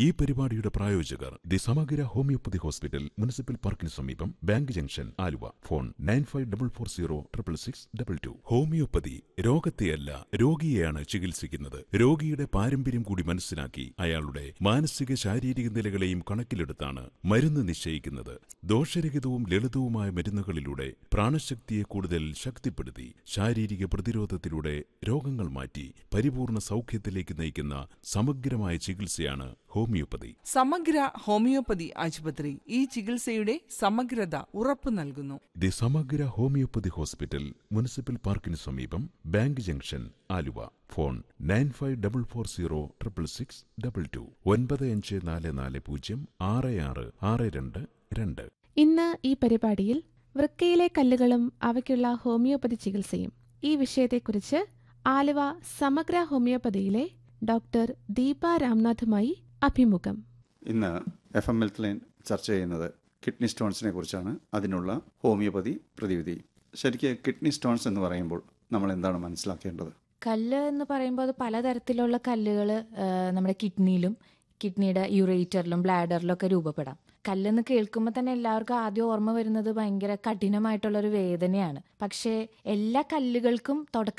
ഈ പരിപാടിയുടെ പ്രായോജകർ ദി സമഗ്ര ഹോമിയോപ്പതി ഹോസ്പിറ്റൽ മുനിസിപ്പൽ പാർക്കിന് സമീപം bank junction Aluva phone nine five double four zero triple six double two homoeopathy രോഗത്തെയല്ല രോഗിയെയാണ് ചികിത്സിക്കുന്നത് രോഗിയുടെ പാരമ്പര്യം കൂടി മനസ്സിലാക്കി അയാളുടെ മാനസിക ശാരീരിക നിലകളെയും കണക്കിലെടുത്താണ് മരുന്ന് നിശ്ചയിക്കുന്നത് ദോഷരഹിതവും ലളിതവുമായ മരുന്നുകളിലൂടെ പ്രാണശക്തിയെ കൂടുതൽ ശക്തിപ്പെടുത്തി ശാരീരിക പ്രതിരോധത്തിലൂടെ രോഗങ്ങൾ മാറ്റി പരിപൂർണ സൗഖ്യത്തിലേക്ക് നയിക്കുന്ന സമഗ്രമായ ചികിത്സയാണ് ഹോമിയോപ്പതി സമഗ്ര ഹോമിയോപ്പതി ആശുപത്രി ഈ ചികിത്സയുടെ സമഗ്രത ഉറപ്പു നൽകുന്നു ദി സമഗ്ര ഹോമിയോപ്പതി ഹോസ്പിറ്റൽ മുനിസിപ്പൽ പാർക്കിന് സമീപം bank junction Aluva phone nine five double four zero triple six double two ഒൻപത് അഞ്ച് നാല് നാല് പൂജ്യം ആറ് ആറ് ആറ് രണ്ട് രണ്ട് ഇന്ന് ഈ പരിപാടിയിൽ വൃക്കയിലെ കല്ലുകളും അവയ്ക്കുള്ള ഹോമിയോപ്പതി ചികിത്സയും ഈ വിഷയത്തെക്കുറിച്ച് ആലുവ സമഗ്ര ഹോമിയോപ്പതിയിലെ ഡോക്ടർ ദീപ രാംനാഥുമായി അഭിമുഖം ഇന്ന് എഫ് എം ഹെൽത്ത് ലൈൻ ചർച്ച ചെയ്യുന്നത് കിഡ്നി സ്റ്റോൺസിനെ കുറിച്ചാണ് അതിനുള്ള ഹോമിയോപ്പതി പ്രതിവിധി ശരിക്ക് കിഡ്നി സ്റ്റോൺസ് എന്ന് പറയുമ്പോൾ നമ്മൾ എന്താണ് മനസ്സിലാക്കേണ്ടത് കല്ല് എന്ന് പറയുമ്പോൾ അത് പലതരത്തിലുള്ള കല്ലുകൾ നമ്മുടെ കിഡ്നിയിലും കിഡ്നിയുടെ യൂറേറ്ററിലും ബ്ലാഡറിലും ഒക്കെ രൂപപ്പെടാം കല്ലെന്ന് കേൾക്കുമ്പോൾ തന്നെ എല്ലാവർക്കും ആദ്യം ഓർമ്മ വരുന്നത് ഭയങ്കര കഠിനമായിട്ടുള്ള ഒരു വേദനയാണ് പക്ഷേ എല്ലാ കല്ലുകൾക്കും തുടക്ക